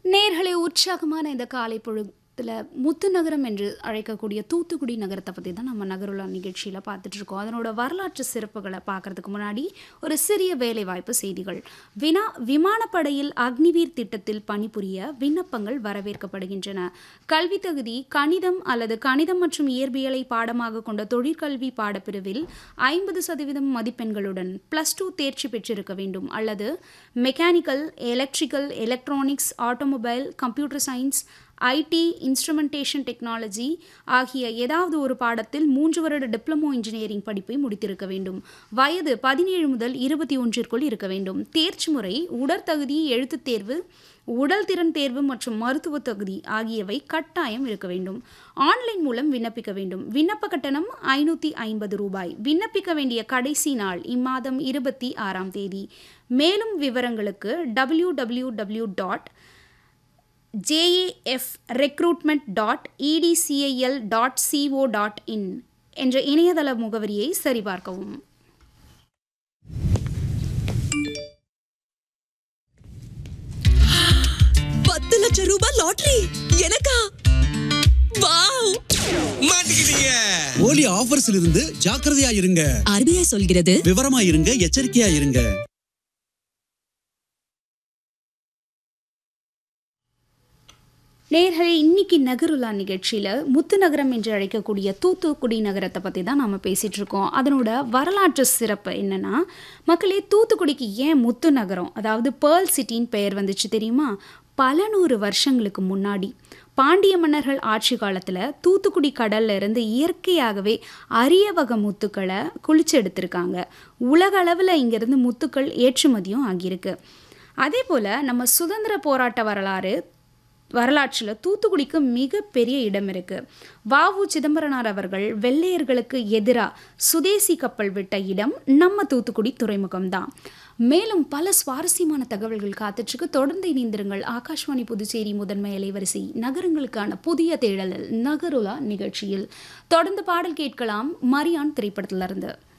நேர்களை உற்சாகமான இந்த காலை பொழுதுல முத்து நகரம் என்று அழைக்கக்கூடிய தூத்துக்குடி நகரத்தை பற்றி தான் நம்ம நகருலா நிகழ்ச்சியில் பார்த்துட்டு இருக்கோம் அதனோட வரலாற்று சிறப்புகளை பார்க்கறதுக்கு முன்னாடி ஒரு சிறிய வேலைவாய்ப்பு செய்திகள் வினா விமானப்படையில் அக்னிவீர் திட்டத்தில் பணிபுரிய விண்ணப்பங்கள் வரவேற்கப்படுகின்றன கல்வி தகுதி கணிதம் அல்லது கணிதம் மற்றும் இயற்பியலை பாடமாக கொண்ட தொழிற்கல்வி பாடப்பிரிவில் ஐம்பது சதவீதம் மதிப்பெண்களுடன் ப்ளஸ் டூ தேர்ச்சி பெற்றிருக்க வேண்டும் அல்லது mechanical electrical electronics automobile computer science IT instrumentation technology ஆகிய ஏதாவது ஒரு பாடத்தில் மூன்று வருட டிப்ளமோ இன்ஜினியரிங் படிப்பை முடித்திருக்க வேண்டும் வயது பதினேழு முதல் இருபத்தி ஒன்றிற்குள் இருக்க வேண்டும் தேர்ச்சி முறை உடற்தகுதி எழுத்துத் தேர்வு உடல் திறன் தேர்வு மற்றும் மருத்துவ தகுதி ஆகியவை கட்டாயம் இருக்க வேண்டும் ஆன்லைன் மூலம் விண்ணப்பிக்க வேண்டும் விண்ணப்ப கட்டணம் ஐநூற்றி ஐம்பது ரூபாய் விண்ணப்பிக்க வேண்டிய கடைசி நாள் இம்மாதம் இருபத்தி ஆறாம் தேதி மேலும் விவரங்களுக்கு W W W dot JAF recruitment dot EdCIL dot CO dot in என்ற இணையதள முகவரியை சரிபார்க்கவும் பத்து லட்சம் ரூபாய் லாட்டரி எனக்கா வாவ் மாட்டிக்கிட்டீங்க போலி ஆஃபர்ஸ்ல இருந்து ஜாக்கிரதையா இருங்க ஆர்பிஐ சொல்கிறது விவரமா இருங்க எச்சரிக்கையா இருங்க நேர்களை இன்னைக்கு நகருலா நிகழ்ச்சியில் முத்து நகரம் என்று அழைக்கக்கூடிய தூத்துக்குடி நகரத்தை பற்றி தான் நாம் பேசிகிட்டு இருக்கோம் அதனோட வரலாற்று சிறப்பு என்னென்னா மக்களே தூத்துக்குடிக்கு ஏன் முத்து நகரம் அதாவது பேர்ல் சிட்டின்னு பெயர் வந்துச்சு தெரியுமா பல நூறு வருஷங்களுக்கு முன்னாடி பாண்டிய மன்னர்கள் ஆட்சி காலத்தில் தூத்துக்குடி கடல்ல இருந்து இயற்கையாகவே அரிய வகை முத்துக்களை குளிச்சு எடுத்திருக்காங்க உலக அளவில் இங்கேருந்து முத்துக்கள் ஏற்றுமதியும் ஆகியிருக்கு அதே போல் நம்ம சுதந்திர போராட்ட வரலாறு வரலாற்றில் தூத்துக்குடிக்கு மிகப்பெரிய இடம் இருக்குது வாவு சிதம்பரனார் அவர்கள் வெள்ளையர்களுக்கு எதிராக சுதேசி கப்பல் விட்ட இடம் நம்ம தூத்துக்குடி துறைமுகம்தான் மேலும் பல சுவாரஸ்யமான தகவல்கள் காத்துட்ருக்கு தொடர்ந்து இணைந்திருங்கள் ஆகாஷ்வாணி புதுச்சேரி முதன்மை அலைவரிசை நகரங்களுக்கான புதிய தேடலில் நகருலா நிகழ்ச்சியில் தொடர்ந்து பாடல் கேட்கலாம் மரியான் திரைப்படத்திலிருந்து